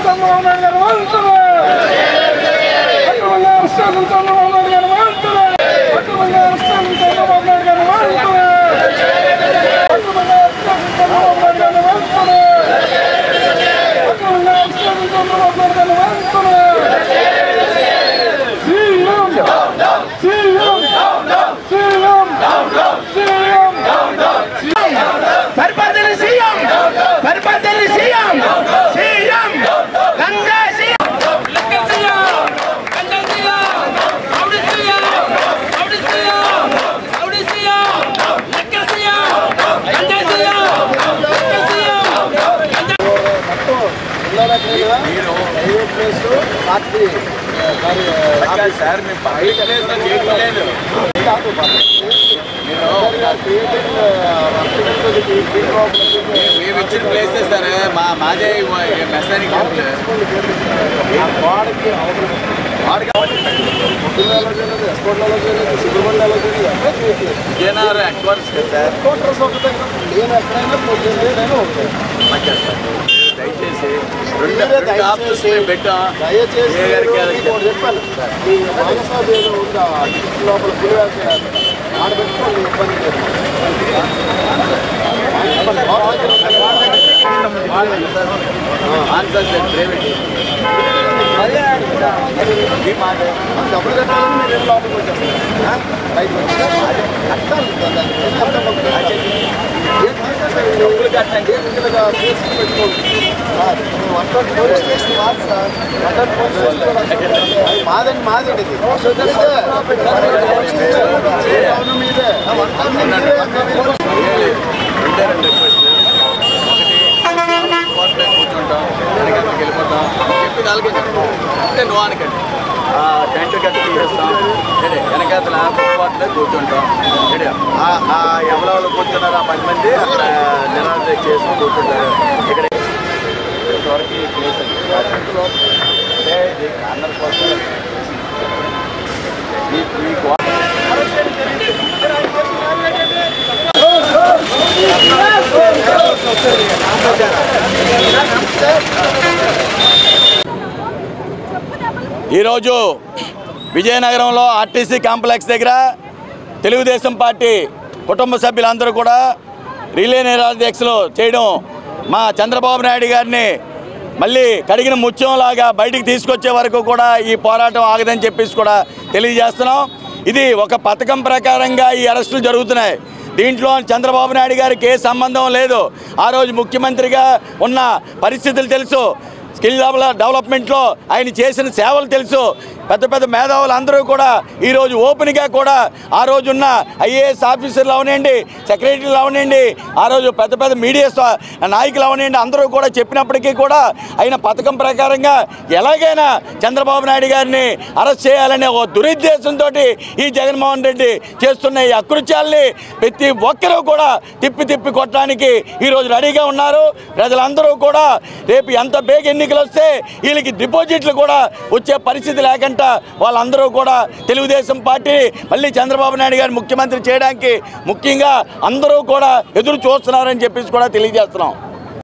చంద్రబాబు నాయుడు గారు వెళ్తున్నారు అక్రమంగా అరెస్ట్ చేసిన చంద్రబాబు నాయుడు గారు వెళ్తున్నారు అక్రమంగా అరెస్ట్ చేసిన చంద్రబాబు నాయుడు గారు వెళ్తున్నారు అక్రమంగా అరెస్ట్ చేసిన చంద్రబాబు నాయుడు గారు వెళ్తున్నారు అక్రమంగా అరెస్ట్ చేసిన చంద్రబాబు నాయుడు గారు వెళ్తున్నారు సీఎం సీఎం సీఎం సీఎం పరిపాలన సీఎం పరిపాలన CM CM Ganga CM private place party మరి సార్ మేము పబ్లిక్ ప్లేస్ లో చేయట్లేదు మేము ఇచ్చిన ప్లేసెస్ సార్ మా మాదే మెసానిక్ వాడికి వాడికి పొద్దున్నేలో చేయలేదు ఎస్కోట్లలో చేయలేదు సిగ్గుబండలో చేయలేదు ఎక్కడ చేయట్లేదు విజయనగరం అక్వర్స్ కదా సార్ కోటర్స్ ఒకటే నేను ఎక్కడైనా పొద్దున్న నేను ఒకటే ఓకే సార్ మీరు దయచేసి రెండు మీరే రెండు ఆప్షన్స్ మేము పెట్టాం దయచేసి ఏ గారికి నేను మీకు ఒకటి చెప్పాను మీ మానసాబ్ ఏదో ఉందా డిస్ట్రిక్ట్ లోపల పులివేస ఆడబెట్టుకోండి ఇబ్బంది లేదు ఆన్సర్ సార్ ప్రైవేట్ ఈ మాట డబ్బులు కట్టాలని మీరు ఏం లోపలికి వచ్చేస్తారు బయట వచ్చి కట్టాలి దాన్ని ఏం అర్థం అవుతుంది? ఏం తీసేస్తారు? డబ్బులు కట్టండి ఇందులో కేసులు పెట్టుకోండి సార్, మేము వన్ ట్వంటీ పోలీస్ స్టేషన్ కాదు sir one twenty police station కూడా వచ్చి- అది మాదండి మాదండి ఇది అవును మీదే వన్ ట్వంటీ మీదే రెండే రెండు రిక్వెస్ట్ ఒకటి కోర్టులో కూర్చుంటాం వెనకాలకి వెళ్ళిపోతాం చెప్పి నాలుగే అంటే నువ్వు అనకండి ఆ టెంట్ గట్ట తీసేస్తాం ఏంటి వెనకాతల కోర్టులో కూర్చుంటాం ఏంటి ఆ ఎవరెవరు కూర్చున్నారు ఆ పది మంది అక్కడ నిరాశ చేసి కూర్చుంటారు ఇక్కడ ఇంతవరకు ఈ ప్లేస్ అండి అంటే ఇది అందరి కోసం ఈ ఈ కో- ఈరోజు విజయనగరంలో ఆర్టీసీ కాంప్లెక్స్ దగ్గర తెలుగుదేశం పార్టీ కుటుంబ సభ్యులందరూ కూడా రిలే నిరాధ్యక్షలు చేయడం మా చంద్రబాబు నాయుడు గారిని మళ్ళీ కడిగిన ముత్యంలాగా బయటికి తీసుకొచ్చే వరకు కూడా ఈ పోరాటం ఆగదని చెప్పేసి కూడా తెలియజేస్తున్నాం ఇది ఒక పథకం ప్రకారంగా ఈ అరెస్టులు జరుగుతున్నాయి దీంట్లో చంద్రబాబు నాయుడు గారికి ఏ సంబంధం లేదు ఆ రోజు ముఖ్యమంత్రిగా ఉన్న పరిస్థితులు తెలుసు స్కిల్ డెవలప్ డెవలప్మెంట్లో ఆయన చేసిన సేవలు తెలుసు పెద్ద పెద్ద మేధావులు అందరూ కూడా ఈరోజు ఓపెన్గా కూడా ఆ రోజున్న ఐఏఎస్ ఆఫీసర్లు అవనండి సెక్రటరీలు అవనండి ఆ రోజు పెద్ద పెద్ద మీడియా స్వా- నాయకులు అవనండి అందరూ కూడా చెప్పినప్పటికీ కూడా ఆయన పథకం ప్రకారంగా ఎలాగైనా చంద్రబాబు నాయుడు గారిని అరెస్ట్ చేయాలనే ఒక దురుద్దేశంతో ఈ జగన్మోహన్ రెడ్డి చేస్తున్న ఈ అకృత్యాల్ని ప్రతి ఒక్కరూ కూడా తిప్పి తిప్పి కొట్టడానికి ఈరోజు రెడీగా ఉన్నారు ప్రజలందరూ కూడా రేపు ఎంత బేగ ఎన్నికలు వస్తే వీళ్ళకి డిపాజిట్లు కూడా వచ్చే పరిస్థితి లేకుండా వాళ్ళందరూ కూడా తెలుగుదేశం పార్టీ మళ్ళీ చంద్రబాబు నాయుడు గారు ముఖ్యమంత్రి చేయడానికి ముఖ్యంగా అందరూ కూడా ఎదురు చూస్తున్నారని చెప్పేసి కూడా తెలియజేస్తున్నాం